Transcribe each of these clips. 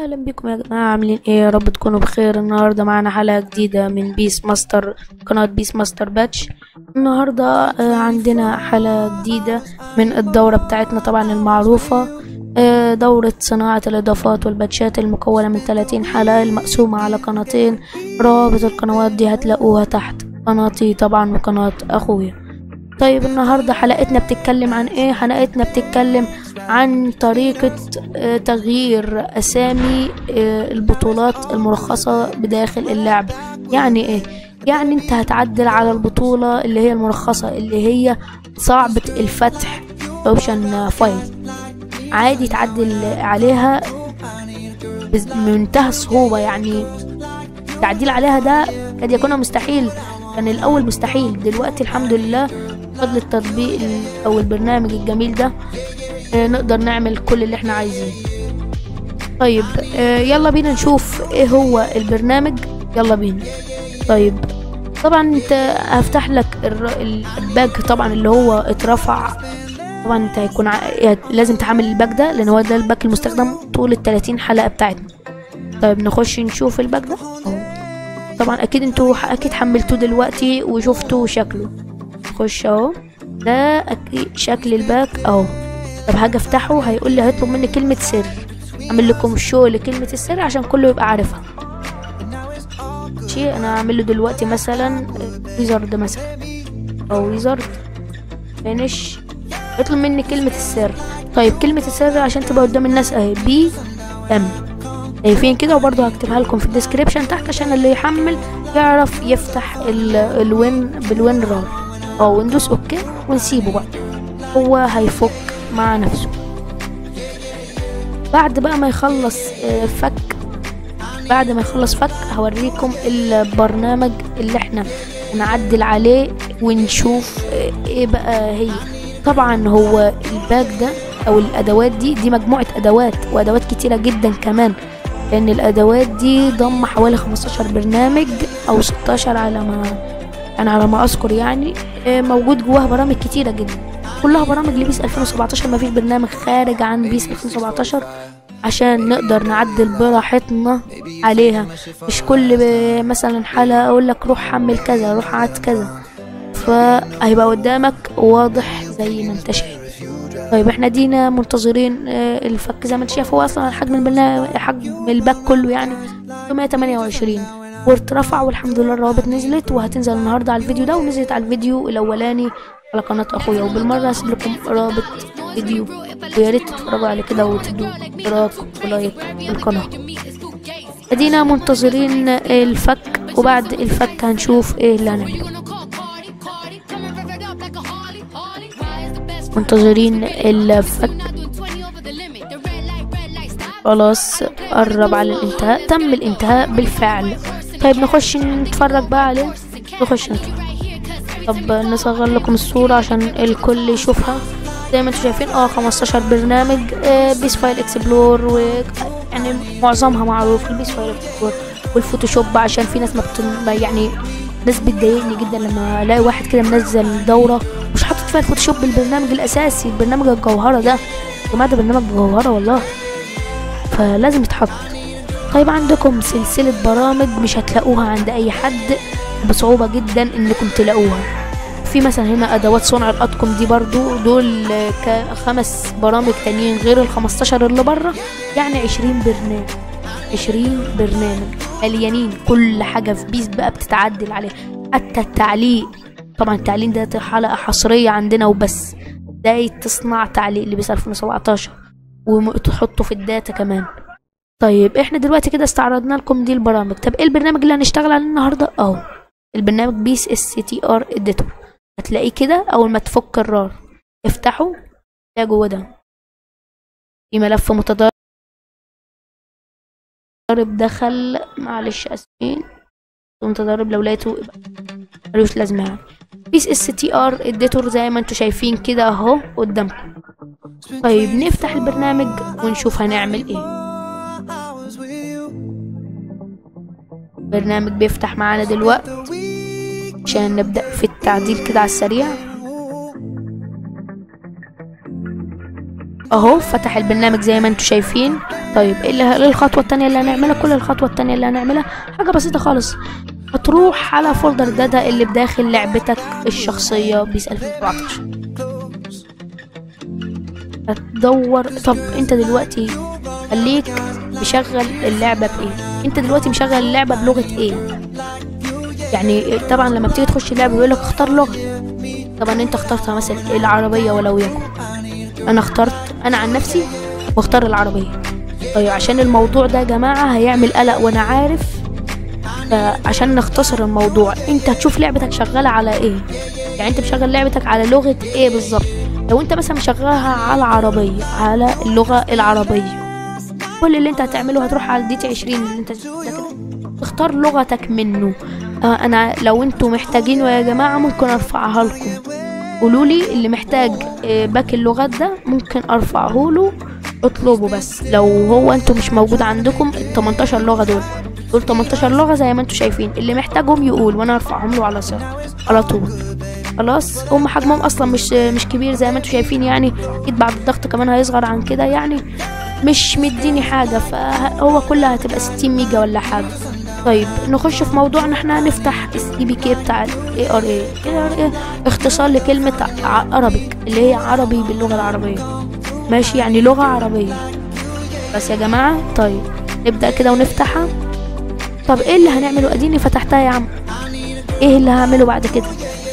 اهلا بكم يا جماعه عاملين ايه يا رب تكونوا بخير النهارده معانا حلقه جديده من بيس ماستر قناه بيس ماستر باتش النهارده آه، عندنا حلقه جديده من الدوره بتاعتنا طبعا المعروفه آه، دورة صناعة الإضافات والباتشات المكونة من 30 حلقة المقسومة على قناتين روابط القنوات دي هتلاقوها تحت قناتي طبعا وقناة أخويا طيب النهاردة حلقتنا بتتكلم عن ايه حلقتنا بتتكلم عن طريقة آه، تغيير أسامي آه، البطولات المرخصة بداخل اللعب يعني ايه يعني انت هتعدل على البطولة اللي هي المرخصة اللي هي صعبة الفتح اوبشن فايل عادي تعدل عليها بز- بمنتهى الصعوبة يعني التعديل عليها ده قد يكون مستحيل كان الأول مستحيل دلوقتي الحمد لله بفضل التطبيق ال- أو البرنامج الجميل ده آه، نقدر نعمل كل اللي احنا عايزينه طيب آه، يلا بينا نشوف ايه هو البرنامج يلا بينا طيب طبعا انت هفتح لك الر- ال- الباج طبعا اللي هو اترفع طبعا انت هيكون ع... لازم تحمل الباج ده لان هو ده الباج المستخدم طول ال 30 حلقه بتاعتنا طيب نخش نشوف الباج ده اهو طبعا اكيد انتوا ح- اكيد حملتوه دلوقتي وشفتوا شكله نخش اهو ده اكيد شكل الباك اهو طب هاجي افتحه هيقول لي هيطلب مني كلمه سر اعمل لكم شو لكلمه السر عشان كله يبقى عارفها ماشي انا هعمل له دلوقتي مثلا ويزارد مثلا او ويزارد فينش يطلب مني كلمة السر طيب كلمة السر عشان تبقى قدام الناس اهي بي ام شايفين كده وبرضه هكتبها لكم في الديسكريبشن تحت عشان اللي يحمل يعرف يفتح ال- الوين بالوين رار او ندوس اوكي ونسيبه بقى هو هيفك مع نفسه بعد بقى ما يخلص آه، فك بعد ما يخلص فك هوريكم البرنامج اللي احنا نعدل عليه ونشوف آه، ايه بقى هي طبعا هو الباك ده او الادوات دي دي مجموعة ادوات وادوات كتيرة جدا كمان لان الادوات دي ضم حوالي 15 برنامج او 16 على ما انا على ما اذكر يعني آه، موجود جواها برامج كتيرة جدا كلها برامج لبيس 2017 مفيش برنامج خارج عن بيس 2017 عشان نقدر نعدل براحتنا عليها مش كل ب- مثلا حلقة اقول لك روح حمل كذا روح عاد كذا فهيبقى قدامك واضح زي ما انت شايف طيب احنا دينا منتظرين آه، الفك زي ما انت شايف هو اصلا حجم البرنامج حجم الباك كله يعني 128 واترفع والحمد لله الروابط نزلت وهتنزل النهارده على الفيديو ده ونزلت على الفيديو الاولاني على قناه اخويا وبالمره هسيب لكم رابط فيديو ويا ريت تتفرجوا على كده وتدوا اشتراك ولايك في القناه ادينا منتظرين الفك وبعد الفك هنشوف ايه اللي هنعمله منتظرين الفك خلاص قرب على الانتهاء تم الانتهاء بالفعل طيب نخش نتفرج بقى عليه نخش نتفرج طب نصغر لكم الصورة عشان الكل يشوفها زي ما انتم شايفين اه 15 برنامج آه بيس فايل اكسبلور و يعني معظمها معروف البيس فايل اكسبلور والفوتوشوب عشان في ناس ما بتن... يعني ناس بتضايقني جدا لما الاقي واحد كده منزل دورة مش حاطط فيها الفوتوشوب بالبرنامج الاساسي البرنامج الجوهرة ده يا جماعة ده برنامج جوهرة والله فلازم يتحط طيب عندكم سلسلة برامج مش هتلاقوها عند أي حد بصعوبة جدا إنكم تلاقوها في مثلا هنا أدوات صنع الأطقم دي برضو دول كخمس برامج تانيين غير الخمستاشر اللي بره يعني عشرين برنامج عشرين برنامج مليانين كل حاجة في بيس بقى بتتعدل عليها حتى التعليق طبعا التعليق ده حلقة حصرية عندنا وبس ازاي تصنع تعليق لبيس 2017 وتحطه في الداتا كمان طيب احنا دلوقتي كده استعرضنا لكم دي البرامج طب ايه البرنامج اللي هنشتغل عليه النهارده اهو البرنامج بيس اس تي ار اديتور هتلاقيه كده اول ما تفك الرار افتحه تلاقي جوه ده في ملف متضارب دخل معلش اسفين متضارب لو لقيته يبقى ملوش لازمه يعني بيس اس تي ار اديتور زي ما انتم شايفين كده اهو قدامكم طيب نفتح البرنامج ونشوف هنعمل ايه برنامج بيفتح معانا دلوقتي عشان نبدأ في التعديل كده على السريع اهو فتح البرنامج زي ما انتم شايفين طيب ايه اللي- إيه الخطوه التانية اللي هنعملها كل الخطوه التانية اللي هنعملها حاجه بسيطه خالص هتروح على فولدر داتا اللي بداخل لعبتك الشخصيه بيس 2017 هتدور طب انت دلوقتي خليك مشغل اللعبه بايه انت دلوقتي مشغل اللعبه بلغه ايه يعني طبعا لما بتيجي تخش اللعبه بيقول لك اختار لغه طبعا انت اخترتها مثلا العربيه ولو يكن انا اخترت انا عن نفسي واختار العربيه طيب عشان الموضوع ده يا جماعه هيعمل قلق وانا عارف فعشان نختصر الموضوع انت هتشوف لعبتك شغاله على ايه يعني انت مشغل لعبتك على لغه ايه بالظبط لو انت مثلا مشغلها على العربيه على اللغه العربيه كل اللي انت هتعمله هتروح على الدي تي 20 اللي انت ده كده تختار لغتك منه آه انا لو انتوا محتاجينه يا جماعه ممكن ارفعها لكم قولوا لي اللي محتاج آه، باك اللغات ده ممكن ارفعه له اطلبوا بس لو هو انتوا مش موجود عندكم ال 18 لغه دول دول 18 لغه زي ما انتوا شايفين اللي محتاجهم يقول وانا ارفعهم له على صوت على طول خلاص هم حجمهم اصلا مش مش كبير زي ما انتوا شايفين يعني اكيد بعد الضغط كمان هيصغر عن كده يعني مش مديني حاجه فهو كلها هتبقى 60 ميجا ولا حاجه طيب نخش في موضوعنا احنا هنفتح السي بي كي بتاع الاي ار اي اي ار اي اختصار لكلمه عربيك اللي هي عربي باللغه العربيه ماشي يعني لغه عربيه بس يا جماعه طيب نبدا كده ونفتحها طب ايه اللي هنعمله اديني فتحتها يا عم ايه اللي هعمله بعد كده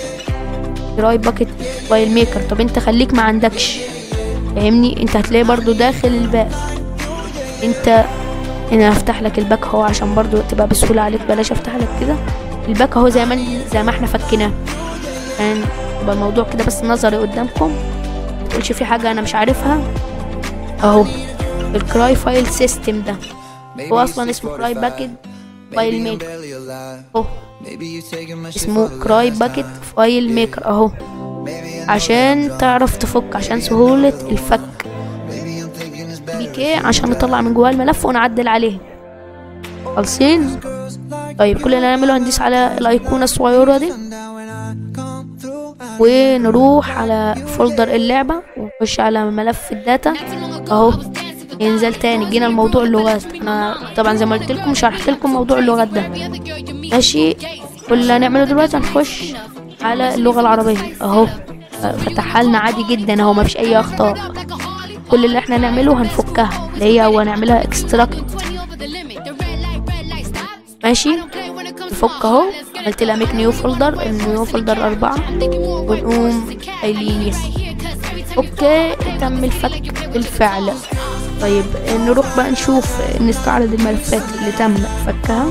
دراي باكيت فايل ميكر طب انت خليك ما عندكش فاهمني انت هتلاقي برضو داخل الباك انت انا هفتح لك الباك اهو عشان برضو تبقى بسهوله عليك بلاش افتح لك كده الباك اهو زي ما زي ما احنا فكيناه يعني يبقى الموضوع كده بس نظري قدامكم متقولش في حاجه انا مش عارفها اهو الكراي فايل سيستم ده هو اصلا اسمه كراي باكيت فايل ميكر اهو اسمه كراي باكيت فايل ميكر اهو عشان تعرف تفك عشان سهولة الفك بي كي عشان نطلع من جواه الملف ونعدل عليه خالصين طيب كل اللي هنعمله هنديس على الايقونة الصغيرة دي ونروح على فولدر اللعبة ونخش على ملف الداتا اهو ينزل تاني جينا لموضوع اللغات انا طبعا زي ما قلت لكم شرحت لكم موضوع اللغات ده ماشي كل اللي هنعمله دلوقتي هنخش على اللغة العربية اهو فتحها لنا عادي جدا اهو مفيش اي اخطاء كل اللي احنا نعمله هنفكها اللي هي هو هنعملها اكستراكت ماشي نفك اهو عملت لها ميك نيو فولدر النيو فولدر أربعة ونقوم قايلين يس اوكي تم الفك بالفعل طيب نروح بقى نشوف نستعرض الملفات اللي تم فكها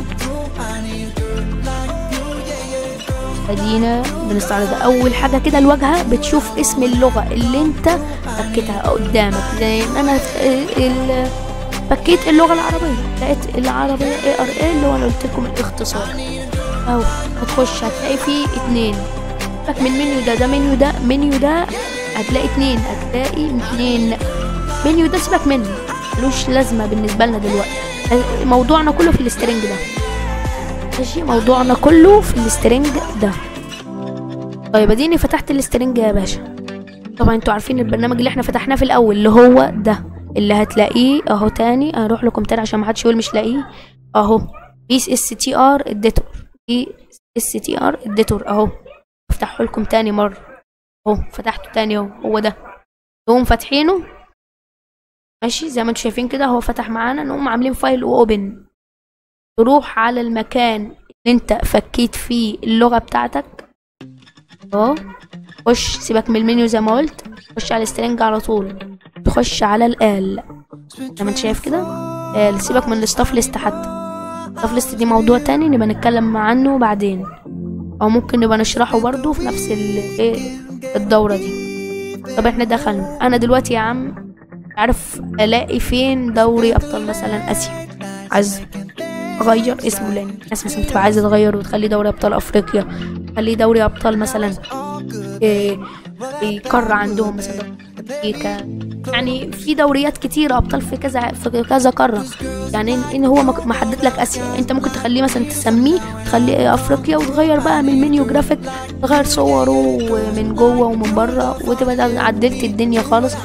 ادينا بنستعرض اول حاجه كده الواجهه بتشوف اسم اللغه اللي انت فكيتها قدامك زي ما انا ال- فكيت اللغه العربيه لقيت العربيه اي ار اي اللي هو انا قلت لكم الاختصار اهو هتخش هتلاقي فيه اتنين لك من المنيو ده ده منيو ده منيو ده هتلاقي اتنين هتلاقي اتنين منيو ده سيبك منه ملوش لازمه بالنسبه لنا دلوقتي موضوعنا كله في السترنج ده ماشي موضوعنا كله في السترنج ده طيب اديني فتحت السترنج يا باشا طبعا انتوا عارفين البرنامج اللي احنا فتحناه في الاول اللي هو ده اللي هتلاقيه اهو تاني هروح لكم تاني عشان محدش يقول مش لاقيه اهو بيس اس تي ار اديتور بي اس تي ار اديتور اهو افتحه لكم تاني مره اهو فتحته تاني اهو هو ده نقوم فاتحينه ماشي زي ما انتوا شايفين كده هو فتح معانا نقوم عاملين فايل واوبن تروح على المكان اللي انت فكيت فيه اللغة بتاعتك اهو خش سيبك من المنيو زي ما قلت خش على السترنج على طول تخش على الآل زي ما انت شايف كده آل سيبك من الستاف ليست حتى الستاف ليست دي موضوع تاني نبقى نتكلم عنه بعدين او ممكن نبقى نشرحه برضو في نفس ال- ايه الدورة دي طب احنا دخلنا انا دلوقتي يا عم عارف الاقي فين دوري ابطال مثلا اسيا عايز اغير اسمه لان الناس مثلا بتبقى عايزه تغير وتخلي دوري ابطال افريقيا خليه دوري ابطال مثلا إيه إيه قاره عندهم مثلا امريكا يعني في دوريات كتيرة ابطال في كذا في كذا قاره يعني ان إن هو مك- محدد لك اسيا انت ممكن تخليه مثلا تسميه تخليه افريقيا وتغير بقى من المنيو جرافيك تغير صوره من جوه ومن بره وتبقى ده عدلت الدنيا خالص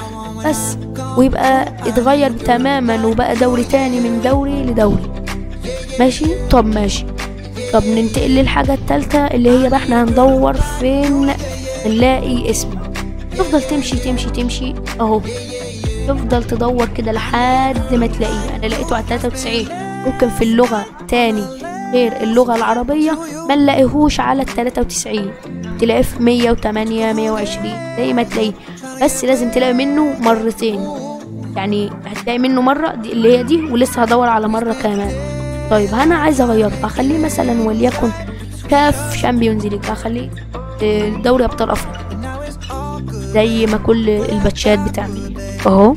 بس ويبقى اتغير تماما وبقى دوري تاني من دوري لدوري ماشي طب ماشي طب ننتقل للحاجة التالتة اللي هي بقى احنا هندور فين نلاقي اسمه تفضل تمشي تمشي تمشي اهو تفضل تدور كده لحد ما تلاقيه انا لقيته على 93 ممكن في اللغة تاني غير اللغة العربية ما نلاقيهوش على ال 93 تلاقيه في 108 120 زي ما تلاقيه بس لازم تلاقي منه مرتين يعني هتلاقي منه مرة دي اللي هي دي ولسه هدور على مرة كمان طيب انا عايز اغيره اخليه مثلا وليكن كاف شامبيونز ليج اخليه آه، دوري ابطال افريقيا زي ما كل الباتشات بتعمل اهو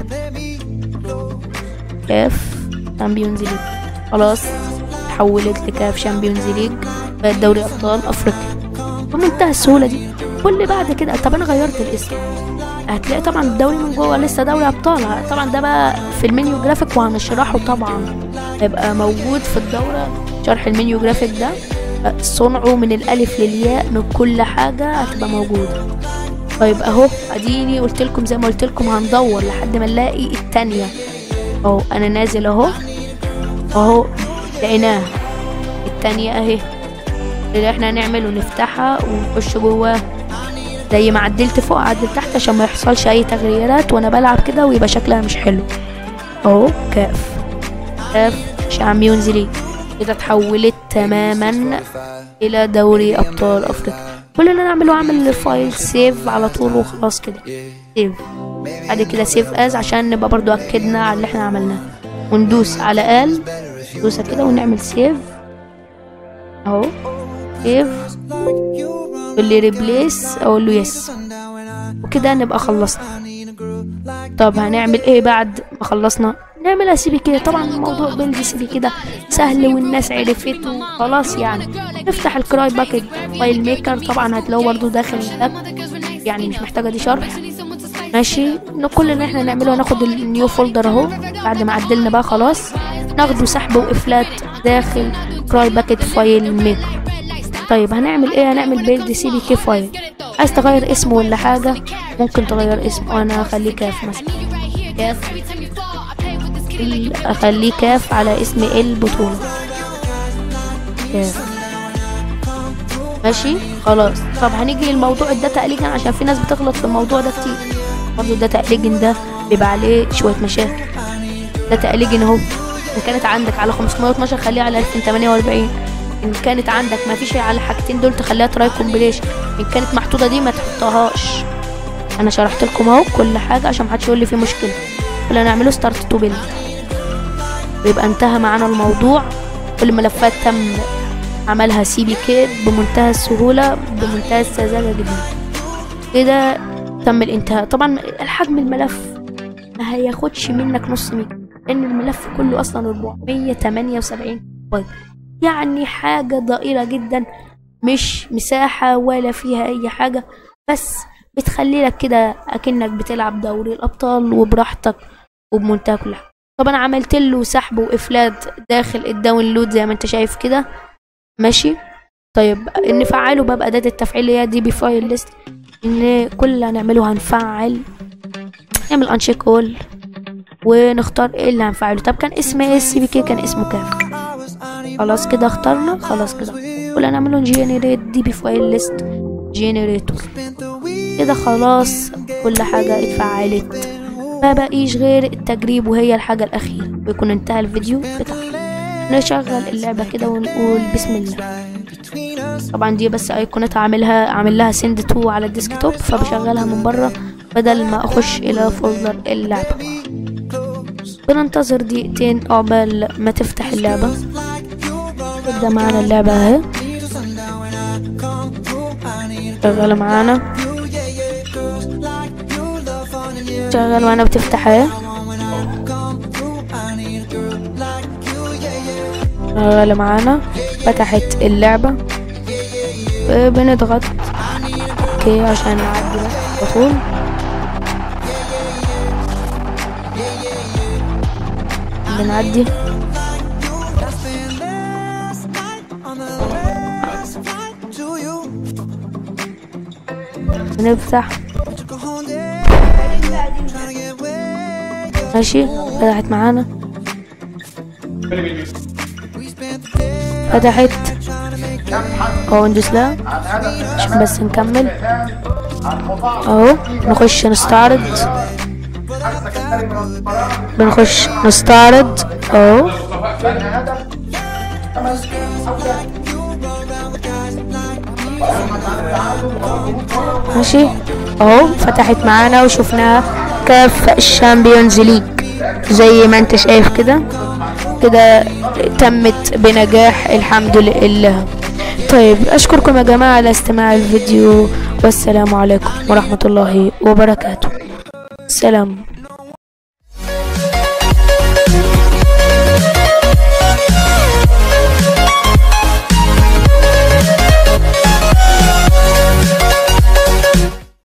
كاف شامبيونز ليج خلاص حولت لكاف شامبيونز ليج بقت دوري ابطال افريقيا بمنتهى السهوله دي كل بعد كده طب انا غيرت الاسم هتلاقي طبعا الدوري من جوه لسه دوري ابطال طبعا ده بقى في المنيو جرافيك وهنشرحه طبعا هيبقى موجود في الدوره شرح المنيو جرافيك ده صنعه من الالف للياء من كل حاجه هتبقى موجوده طيب اهو اديني قلت لكم زي ما قلت لكم هندور لحد ما نلاقي التانية اهو انا نازل اهو اهو لقيناها التانية اهي اللي احنا هنعمله نفتحها ونخش جواها زي ما عدلت فوق عدل تحت عشان ما يحصلش اي تغييرات وانا بلعب كده ويبقى شكلها مش حلو اهو كاف كاف شامبيونز ليج كده اتحولت تماما الى دوري ابطال افريقيا كل اللي انا اعمله اعمل فايل سيف على طول وخلاص كده سيف بعد كده سيف از عشان نبقى برضو اكدنا على اللي احنا عملناه وندوس على ال ندوسها كده ونعمل سيف اهو سيف اللي ريبليس اقول له يس وكده نبقى خلصنا طب هنعمل ايه بعد ما خلصنا نعمل سي بي كده طبعا الموضوع بيلد سي بي كده سهل والناس عرفته خلاص يعني نفتح الكراي باكج فايل ميكر طبعا هتلاقوه برضه داخل الباك يعني مش محتاجه دي شرح ماشي إن كل اللي احنا نعمله هناخد النيو فولدر اهو بعد ما عدلنا بقى خلاص ناخده سحب وقفلات داخل كراي باكج فايل ميكر طيب هنعمل ايه هنعمل بيلد سي بي كي فايل عايز تغير اسمه ولا حاجه ممكن تغير اسمه انا اخليه كاف مثلا كاف ال- اخليه كاف على اسم البطوله كاف ماشي خلاص طب هنيجي لموضوع الداتا اليجن عشان في ناس بتغلط في الموضوع ده كتير برضه الداتا اليجن ده بيبقى عليه شويه مشاكل داتا اليجن اهو ان كانت عندك على 512 خليها على 2048 ان كانت عندك ما فيش على الحاجتين دول تخليها تراي كومبليشن ان كانت محطوطه دي ما تحطهاش انا شرحت لكم اهو كل حاجه عشان محدش يقول لي في مشكله اللي هنعمله ستارت تو بيلد ويبقى انتهى معانا الموضوع كل الملفات تم عملها سي بي كي بمنتهى السهوله بمنتهى السذاجه جدا كده تم الانتهاء طبعا الحجم الملف ما هياخدش منك نص ميجا لان الملف كله اصلا 478 بايت يعني حاجة ضئيلة جدا مش مساحة ولا فيها أي حاجة بس بتخلي لك كده أكنك بتلعب دوري الأبطال وبراحتك وبمنتهى كل حاجة طب أنا عملت له سحب وإفلات داخل الداونلود زي ما أنت شايف كده ماشي طيب نفعله بقى بأداة التفعيل اللي هي دي بي فايل ليست إن كل اللي هنعمله هنفعل نعمل انشيك اول ونختار ايه اللي هنفعله طب كان اسم ايه السي بي كي كان اسمه كاف خلاص كده اخترنا خلاص كده ولا نعمله جينيريت دي بي فايل ليست جينيريتور كده خلاص كل حاجة اتفعلت ما بقيش غير التجريب وهي الحاجة الأخيرة ويكون انتهى الفيديو بتاعنا نشغل اللعبة كده ونقول بسم الله طبعا دي بس ايقونات عاملها عامل لها سند تو على الديسكتوب فبشغلها من بره بدل ما اخش الى فولدر اللعبة بننتظر دقيقتين عقبال ما تفتح اللعبة تبدأ معانا اللعبة اهي شغالة معانا شغال معانا بتفتح اهي شغالة معانا فتحت اللعبة بنضغط اوكي عشان نعدي بس على طول بنعدي بنفتح ماشي فتحت معانا فتحت اهو ندوس لها عشان بس نكمل اهو نخش نستعرض بنخش نستعرض اهو ماشي اهو فتحت معانا وشفناها كاف الشامبيونز ليج زي ما انت شايف كده كده تمت بنجاح الحمد لله طيب اشكركم يا جماعة على استماع الفيديو والسلام عليكم ورحمة الله وبركاته سلام